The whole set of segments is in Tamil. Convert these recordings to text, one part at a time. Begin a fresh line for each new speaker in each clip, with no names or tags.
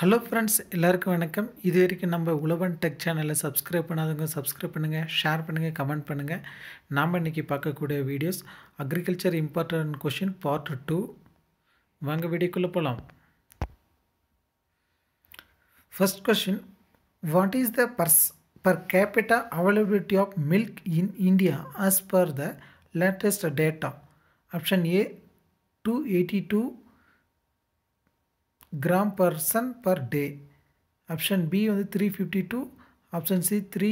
ஹலோ ஃப்ரெண்ட்ஸ் எல்லாருக்கும் வணக்கம் இது வரைக்கும் நம்ம உழவன் டெக் சேனலை சப்ஸ்கிரைப் பண்ணாதவங்க சப்ஸ்கிரைப் பண்ணுங்கள் ஷேர் பண்ணுங்கள் கமெண்ட் பண்ணுங்கள் நாம் இன்றைக்கி பார்க்கக்கூடிய videos agriculture important question part two வாங்க வீடியோக்குள்ளே போகலாம் first question what is the per per capita availability of milk in India as per the latest data? Option A 282 gram person per day. Option B வந்து 352. Option C 3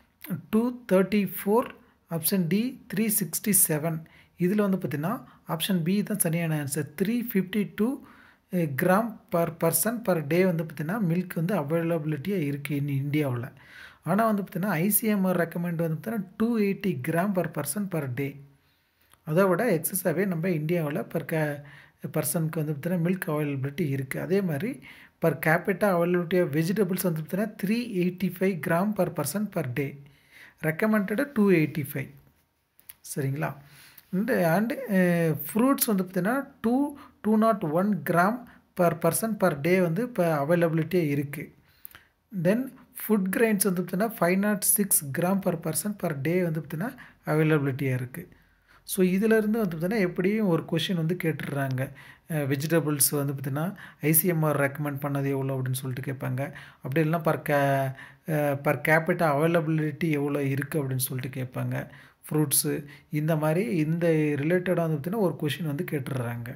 234. Option D 367. இதில் வந்து பார்த்தீங்கன்னா ஆப்ஷன் பி தான் சரியான answer three fifty two gram per person per day வந்து பார்த்திங்கன்னா மில்க் வந்து அவைலபிலிட்டியாக இருக்குது இன் இந்தியாவில் ஆனால் வந்து பார்த்திங்கன்னா ஐசிஎம்ஆர் ரெக்கமெண்ட் வந்து பார்த்தீங்கன்னா two eighty gram per person per day அதை விட எக்ஸஸாகவே நம்ம இந்தியாவில் பர் க பர்சனுக்கு வந்து பார்த்தீங்கன்னா மில்க் அவைலபிலிட்டி இருக்குது அதே மாதிரி per capita availability of vegetables வந்து பார்த்தீங்கன்னா three eighty five gram per person per day recommended two eighty five சரிங்களா அண்டு அண்டு ஃப்ரூட்ஸ் வந்து பார்த்திங்கன்னா two two naught one gram per person per day வந்து இப்போ அவைலபிலிட்டியாக இருக்குது தென் ஃபுட் கிரைன்ஸ் வந்து பார்த்தீங்கன்னா five naught six gram per person per day வந்து பார்த்தீங்கன்னா அவைலபிலிட்டியாக இருக்குது ஸோ இதிலேருந்து வந்து பார்த்தீங்கன்னா எப்படியும் ஒரு கொஷின் வந்து கேட்டுடுறாங்க வெஜிடபிள்ஸ் வந்து பார்த்திங்கன்னா ஐசிஎம்ஆர் ரெக்கமெண்ட் பண்ணது எவ்வளோ அப்படின்னு சொல்லிட்டு கேட்பாங்க அப்படி இல்லைனா பர் கே பர் கேபிட்டா அவைலபிலிட்டி எவ்வளோ இருக்குது அப்படின்னு சொல்லிட்டு கேட்பாங்க ஃப்ரூட்ஸு இந்த மாதிரி இந்த ரிலேட்டடாக வந்து பார்த்திங்கன்னா ஒரு கொஷின் வந்து கேட்டுடுறாங்க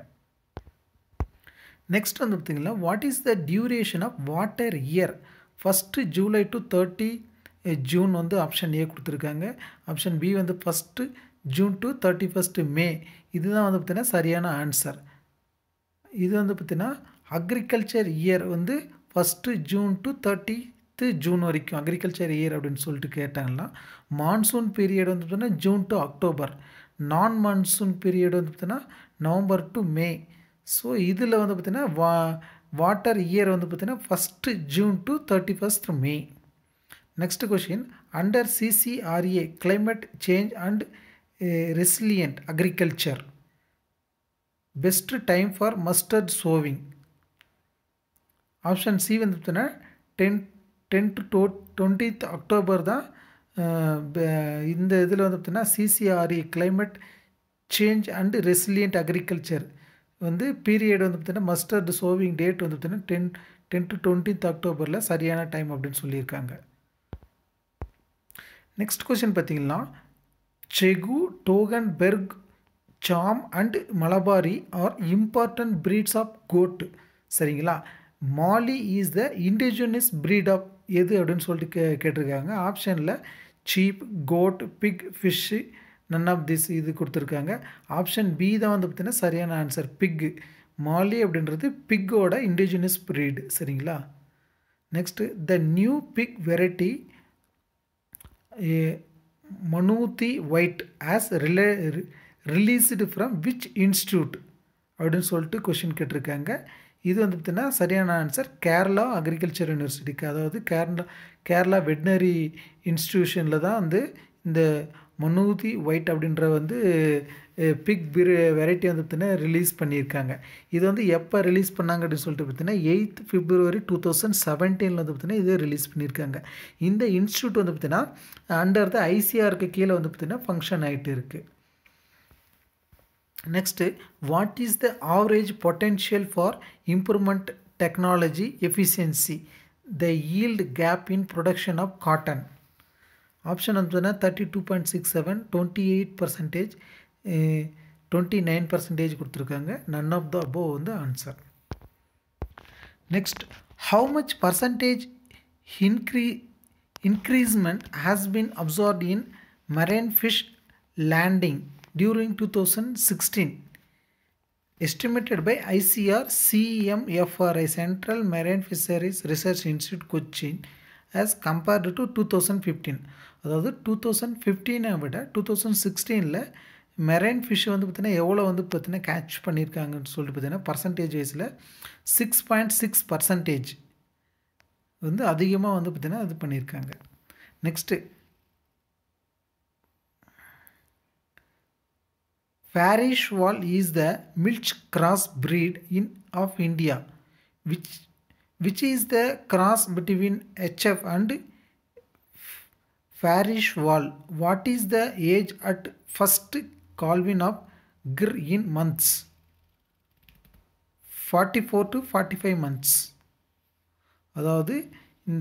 நெக்ஸ்ட் வந்து பார்த்திங்கன்னா what is the duration of water year first July to thirty June வந்து ஆப்ஷன் ஏ கொடுத்துருக்காங்க ஆப்ஷன் பி வந்து first June to thirty first May இதுதான் வந்து பார்த்திங்கன்னா சரியான ஆன்சர் இது வந்து பார்த்திங்கன்னா அக்ரிகல்ச்சர் இயர் வந்து first June to thirtieth June வரைக்கும் அக்ரிகல்ச்சர் இயர் அப்படின்னு சொல்லிட்டு கேட்டாங்கன்னா மான்சூன் பீரியட் வந்து பார்த்திங்கன்னா June to October non monsoon period வந்து பார்த்திங்கன்னா நவம்பர் டு மே ஸோ இதில் வந்து பார்த்திங்கன்னா வா வாட்டர் இயர் வந்து பார்த்திங்கன்னா first June to thirty first May next question under CCRA climate change and resilient agriculture best time for mustard sowing option C வந்து பார்த்தீங்கன்னா ten ten to to twentieth October தான் இந்த இதில் வந்து பார்த்தீங்கன்னா CCRE climate change and resilient agriculture வந்து பீரியட் வந்து பார்த்தீங்கன்னா மஸ்டர்டு சோவிங் டேட் வந்து பார்த்தீங்கன்னா டென் டென் டு டுவெண்ட்டித் அக்டோபரில் சரியான டைம் அப்படின்னு சொல்லியிருக்காங்க நெக்ஸ்ட் கொஷின் பார்த்தீங்கன்னா செகு டோகன் பெர்க் சாம் and Malabari are important breeds of goat சரிங்களா Mali is the indigenous breed of எது அப்படின்னு சொல்லிட்டு கே கேட்டிருக்காங்க ஆப்ஷனில் sheep goat pig fish none of this இது கொடுத்துருக்காங்க ஆப்ஷன் பி தான் வந்து பார்த்திங்கன்னா சரியான ஆன்சர் பிக்கு மாலி அப்படின்றது பிக்கோட இண்டிஜுவனஸ் ப்ரீடு சரிங்களா next the new pig variety Mannuthy white as ரிலே ரிலீஸ்டு ஃப்ரம் விச் இன்ஸ்டியூட் அப்படின்னு சொல்லிட்டு கொஷின் கேட்டிருக்காங்க இது வந்து பார்த்திங்கன்னா சரியான ஆன்சர் கேரளா அக்ரிகல்ச்சர் யூனிவர்சிட்டிக்கு அதாவது கேரளா கேரளா வெட்னரி இன்ஸ்டியூஷனில் தான் வந்து இந்த மனூதி ஒயிட் அப்படின்ற வந்து பிக் பிர் வெரைட்டி வந்து பார்த்திங்கன்னா ரிலீஸ் பண்ணியிருக்காங்க இது வந்து எப்போ ரிலீஸ் பண்ணாங்க அப்படின்னு சொல்லிட்டு பார்த்தீங்கன்னா எயித் பிப்ரவரி டூ தௌசண்ட் செவன்டீனில் வந்து பார்த்திங்கன்னா இதே ரிலீஸ் பண்ணியிருக்காங்க இந்த இன்ஸ்டியூட் வந்து பார்த்திங்கன்னா அண்டர் த ஐசிஆருக்கு கீழே வந்து பார்த்திங்கன்னா ஃபங்க்ஷன் ஆகிட்டு இருக்குது next what is the average potential for improvement technology efficiency the yield gap in production of cotton option வந்து thirty two point six seven twenty eight percentage twenty nine percentage கொடுத்துருக்காங்க நன் ஆஃப் த அபோவ் வந்து answer next how much percentage இன்க்ரீ increasement has been absorbed in marine fish landing during 2016 estimated by ICR CMFRI Central Marine Fisheries Research Institute Cochin as compared to 2015 அதாவது டூ தௌசண்ட் ஃபிஃப்டீனை விட டூ தௌசண்ட் சிக்ஸ்டீனில் மெரைன் ஃபிஷ் வந்து பார்த்திங்கன்னா எவ்வளோ வந்து பார்த்திங்கன்னா கேட்ச் பண்ணியிருக்காங்கன்னு சொல்லிட்டு பார்த்தீங்கன்னா பர்சன்டேஜ் வைஸில் சிக்ஸ் பாயிண்ட் சிக்ஸ் பர்சன்டேஜ் வந்து அதிகமாக வந்து பார்த்திங்கன்னா இது பண்ணியிருக்காங்க next Farishwal is the milch cross breed in of India, which which is the cross between HF and Frieswal what is the age at first calving of Gir in months forty four to forty five months அதாவது இந்த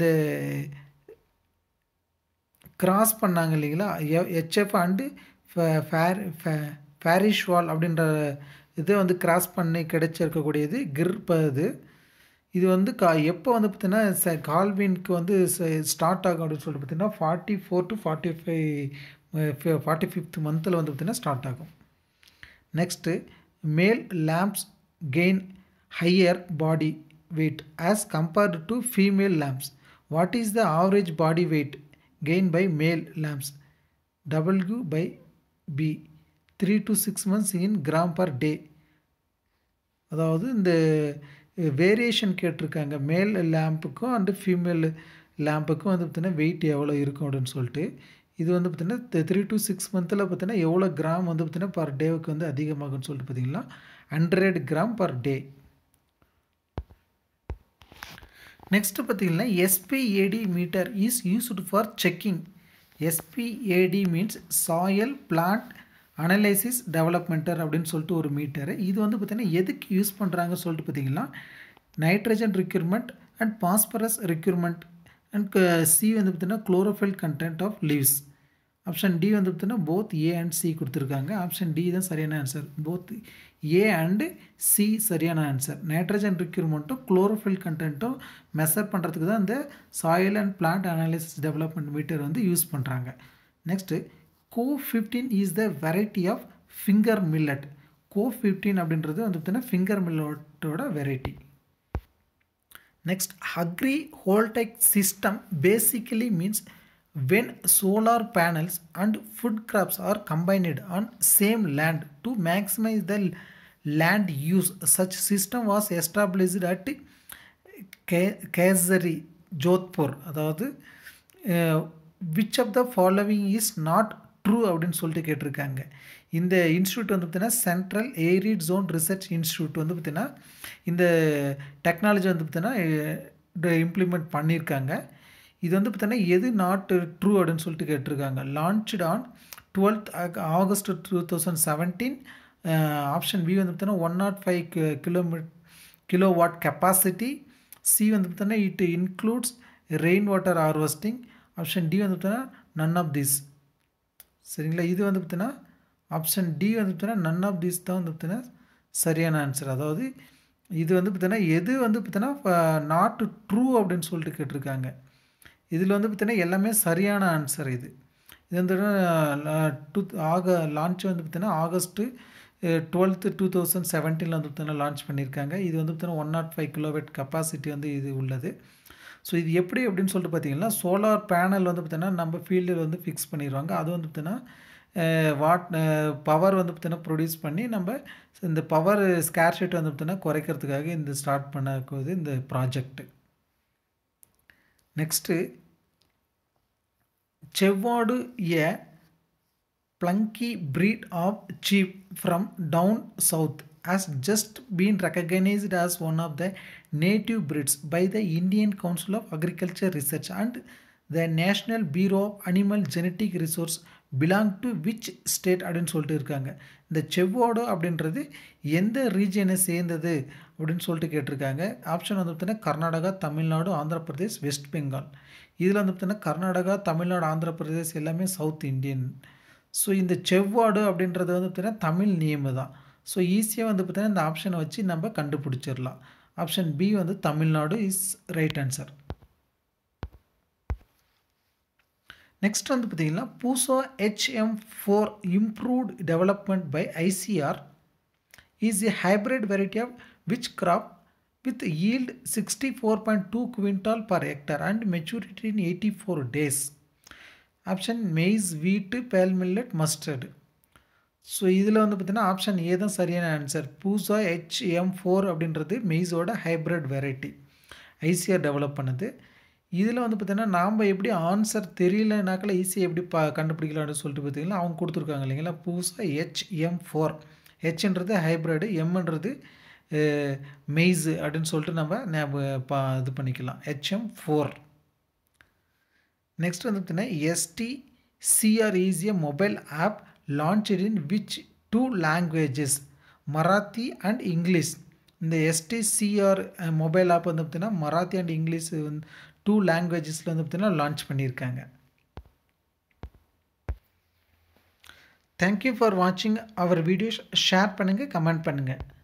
கிராஸ் பண்ணாங்க இல்லைங்களா ஹெச்எஃப் அண்டு ஃபேர் ஃபேரிஷ் வால் அப்படின்ற இது வந்து கிராஸ் பண்ணி கிடைச்சிருக்கக்கூடியது கிர்ப் இது இது வந்து கா எப்போ வந்து பார்த்திங்கன்னா ச கால்வின்க்கு வந்து ஸ்டார்ட் ஆகும் அப்படின்னு சொல்லிட்டு பார்த்திங்கன்னா forty four to forty five forty fifth மந்தில் வந்து பார்த்திங்கன்னா ஸ்டார்ட் ஆகும் next male lambs gain higher body weight as compared to female lambs. What is the average body weight gained by male lambs? W by B. 3 to 6 months in gram per day. அதாவது இந்த வேரியேஷன் கேட்டிருக்காங்க மேல் லேம்புக்கும் அண்டு ஃபீமேல் லேம்புக்கும் வந்து பார்த்திங்கன்னா வெயிட் எவ்வளோ இருக்கும் அப்படின்னு சொல்லிட்டு இது வந்து பார்த்திங்கன்னா த்ரீ டு சிக்ஸ் மந்தில் பார்த்தீங்கன்னா எவ்வளோ கிராம் வந்து பார்த்திங்கன்னா பர் டேவுக்கு வந்து அதிகமாகும்னு சொல்லிட்டு பார்த்தீங்கன்னா hundred gram per day next பார்த்தீங்கன்னா SPAD meter is used for checking SPAD means soil plant analysis development அப்படின்னு சொல்லிட்டு ஒரு மீட்டரு இது வந்து பார்த்திங்கன்னா எதுக்கு யூஸ் பண்ணுறாங்கன்னு சொல்லிட்டு பார்த்தீங்கன்னா nitrogen requirement and phosphorus requirement and C வந்து பார்த்திங்கன்னா chlorophyll content of leaves option D வந்து பார்த்திங்கன்னா போத் ஏ அண்ட் சி கொடுத்துருக்காங்க ஆப்ஷன் டி தான் சரியான answer both A and C சரியான ஆன்சர் நைட்ரஜன் ரிக்யூர்மெண்ட்டும் குளோரோஃபில் கண்டென்ட்டும் மெஷர் பண்ணுறதுக்கு தான் இந்த soil and plant analysis development meter வந்து யூஸ் பண்ணுறாங்க next CO fifteen is the variety of finger millet CO fifteen அப்படின்றது வந்து பார்த்திங்கன்னா finger மில்லட்டோட variety next agri voltaic system basically means when solar panels and food crops are combined on same land to maximize the land use such system was established at கேசரி ஜோத்பூர் அதாவது which of the following is not true அப்படின்னு சொல்லிட்டு கேட்டிருக்காங்க இந்த இன்ஸ்டியூட் வந்து பார்த்திங்கன்னா central arid zone research institute வந்து பார்த்திங்கன்னா இந்த டெக்னாலஜி வந்து பார்த்திங்கன்னா இம்ப்ளிமெண்ட் பண்ணியிருக்காங்க இது வந்து பார்த்தீங்கன்னா எது நாட் ட்ரூ அப்படின்னு சொல்லிட்டு கேட்டிருக்காங்க launched on twelfth August two thousand seventeen option B வந்து பார்த்தீங்கன்னா ஒன் நாட் ஃபைவ் கிலோமீட் கிலோ வாட் கெப்பாசிட்டி சி வந்து பார்த்தீங்கன்னா it includes rain water harvesting option D வந்து பார்த்தீங்கன்னா நன் ஆஃப் திஸ் சரிங்களா இது வந்து பார்த்தீங்கன்னா ஆப்ஷன் டி வந்து பார்த்தீங்கன்னா நன் ஆஃப் திஸ் தான் வந்து பார்த்தீங்கன்னா சரியான ஆன்சர் அதாவது இது வந்து பார்த்தீங்கன்னா எது வந்து பார்த்தீங்கன்னா நாட் ட்ரூ அப்படின்னு சொல்லிட்டு கேட்டிருக்காங்க இதில் வந்து பார்த்திங்கன்னா எல்லாமே சரியான ஆன்சர் இது இது வந்து டூ ஆக லான்ச் வந்து பார்த்திங்கன்னா ஆகஸ்ட்டு டுவெல்த்து டூ தௌசண்ட் செவன்டீனில் வந்து பார்த்திங்கன்னா லான்ச் பண்ணியிருக்காங்க இது வந்து பார்த்திங்கன்னா one naught five kilowatt capacity வந்து இது உள்ளது ஸோ இது எப்படி அப்படின்னு சொல்லிட்டு பார்த்தீங்கன்னா சோலார் பேனல் வந்து பார்த்திங்கன்னா நம்ம ஃபீல்டில் வந்து ஃபிக்ஸ் பண்ணிடுவாங்க அது வந்து பார்த்திங்கன்னா வாட் பவர் வந்து பார்த்திங்கன்னா ப்ரொடியூஸ் பண்ணி நம்ம இந்த பவர் ஸ்கேர்ஷீட் வந்து பார்த்திங்கன்னா குறைக்கிறதுக்காக இந்த ஸ்டார்ட் பண்ண இந்த ப்ராஜெக்ட்டு நெக்ஸ்ட்டு செவ்வாடு எ பிளங்கி breed of sheep from down south has just been recognized as one of the native breeds by the Indian Council of Agriculture Research and the National Bureau of Animal Genetic Resource belong to which state அப்படின்னு சொல்லிட்டு இருக்காங்க இந்த செவ்வாடு அப்படின்றது எந்த ரீஜனை சேர்ந்தது அப்படின்னு சொல்லிட்டு கேட்டிருக்காங்க ஆப்ஷன் வந்து பார்த்தீங்கன்னா கர்நாடகா தமிழ்நாடு ஆந்திர பிரதேஷ் வெஸ்ட் பெங்கால் இதில் வந்து பார்த்தீங்கன்னா கர்நாடகா தமிழ்நாடு ஆந்திர பிரதேஷ் எல்லாமே சவுத் இந்தியன் ஸோ இந்த செவ்வாடு அப்படின்றது வந்து பார்த்தீங்கன்னா தமிழ் நேமு தான் ஸோ ஈஸியாக வந்து பார்த்தீங்கன்னா இந்த ஆப்ஷனை வச்சு நம்ம கண்டுபிடிச்சிடலாம் ஆப்ஷன் பி வந்து Tamil Nadu is right answer next வந்து பார்த்தீங்கன்னா Pusa HM four improved development by ICR is a hybrid variety of which crop with yield 64.2 quintal per hectare and maturity in 84 days. Option maize wheat pearl millet mustard so இதில் வந்து பார்த்தீங்கன்னா ஆப்ஷன் ஏ தான் சரியான ஆன்சர் பூசா ஹெச்எம் ஃபோர் அப்படின்றது மெய்ஸோட ஹைப்ரிட் வெரைட்டி ஐசிஆர் டெவலப் பண்ணுது இதில் வந்து பார்த்தீங்கன்னா நாம் எப்படி ஆன்சர் தெரியலனாக்கில் ஈஸியாக எப்படி பா கண்டுபிடிக்கலாம்னு சொல்லிட்டு பார்த்தீங்கன்னா அவங்க கொடுத்துருக்காங்க இல்லைங்களா பூசா ஹெச்எம் ஃபோர் ஹெச்ன்றது ஹைப்ரிடு எம்ன்றது மெய்ஸ் அப்படின்னு சொல்லிட்டு நம்ம ஞாபக பா இது பண்ணிக்கலாம் ஹெச்எம் ஃபோர் நெக்ஸ்ட் வந்து பார்த்தீங்கன்னா எஸ்டி சிஆர் ஈஸிய mobile app launch in which two languages Marathi and English இந்த எஸ்டிசிஆர் மொபைல் ஆப் வந்து பார்த்திங்கன்னா மராத்தி அண்ட் இங்கிலீஷ் வந்து டூ லாங்குவேஜஸில் வந்து பார்த்திங்கன்னா லான்ச் பண்ணியிருக்காங்க தேங்க்யூ ஃபார் வாட்சிங் அவர் வீடியோஸ் ஷேர் பண்ணுங்கள் கமெண்ட் பண்ணுங்கள்